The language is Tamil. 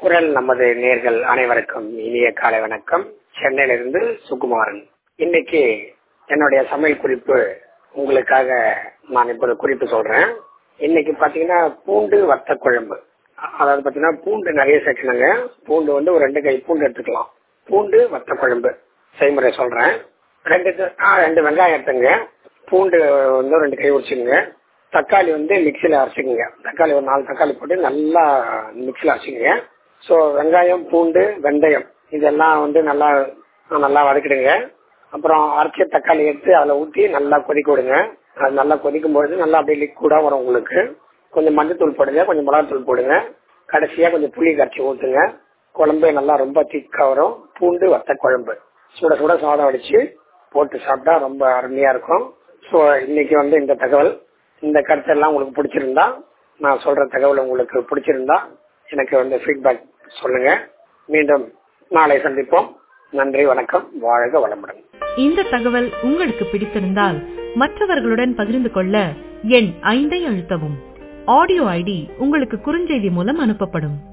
குரல் நமது நேர்கள் அனைவருக்கும் இனிய காலை வணக்கம் சென்னையிலிருந்து சுகுமாரன் இன்னைக்கு என்னுடைய சமையல் குறிப்பு உங்களுக்காக நான் இப்போது குறிப்பு சொல்றேன் இன்னைக்கு பாத்தீங்கன்னா பூண்டு வத்த குழம்பு அதாவது பாத்தீங்கன்னா பூண்டு நிறைய சேர்க்கணுங்க பூண்டு வந்து ஒரு ரெண்டு கை பூண்டு எடுத்துக்கலாம் பூண்டு வத்த குழம்பு செய்முறை சொல்றேன் ரெண்டு த- ஆ, ரெண்டு வெங்காயம் எடுத்துங்க பூண்டு வந்து ரெண்டு கை உரிச்சுங்க தக்காளி வந்து மிக்சியில் அரைச்சிக்கங்க தக்காளி ஒரு நாலு தக்காளி போட்டு நல்லா மிக்சியில் அரைச்சிக்கங்க ஸோ வெங்காயம் பூண்டு வெந்தயம் இதெல்லாம் வந்து நல்லா நல்லா வதக்கிடுங்க அப்புறம் அரைச்ச தக்காளி எடுத்து அதில் ஊற்றி நல்லா கொதிக்க விடுங்க அது நல்லா கொதிக்கும் பொழுது நல்லா அப்படியே லிக்விடாக வரும் உங்களுக்கு கொஞ்சம் மஞ்சத்தூள் போடுங்க கொஞ்சம் மிளகாத்தூள் போடுங்க கடைசியாக கொஞ்சம் புளி கரைச்சி ஊற்றுங்க குழம்பு நல்லா ரொம்ப திக்காக வரும் பூண்டு வத்த குழம்பு சுட சுட சாதம் அடிச்சு போட்டு சாப்பிட்டா ரொம்ப அருமையா இருக்கும் ஸோ இன்னைக்கு வந்து இந்த தகவல் இந்த கருத்தெல்லாம் உங்களுக்கு பிடிச்சிருந்தா நான் சொல்ற தகவல் உங்களுக்கு பிடிச்சிருந்தா எனக்கு வந்து ஃபீட்பேக் சொல்லுங்க மீண்டும் நாளை சந்திப்போம் நன்றி வணக்கம் வாழ்க வளமுடன் இந்த தகவல் உங்களுக்கு பிடித்திருந்தால் மற்றவர்களுடன் பகிர்ந்து கொள்ள எண் ஐந்தை அழுத்தவும் ஆடியோ ஐடி உங்களுக்கு குறுஞ்செய்தி மூலம் அனுப்பப்படும்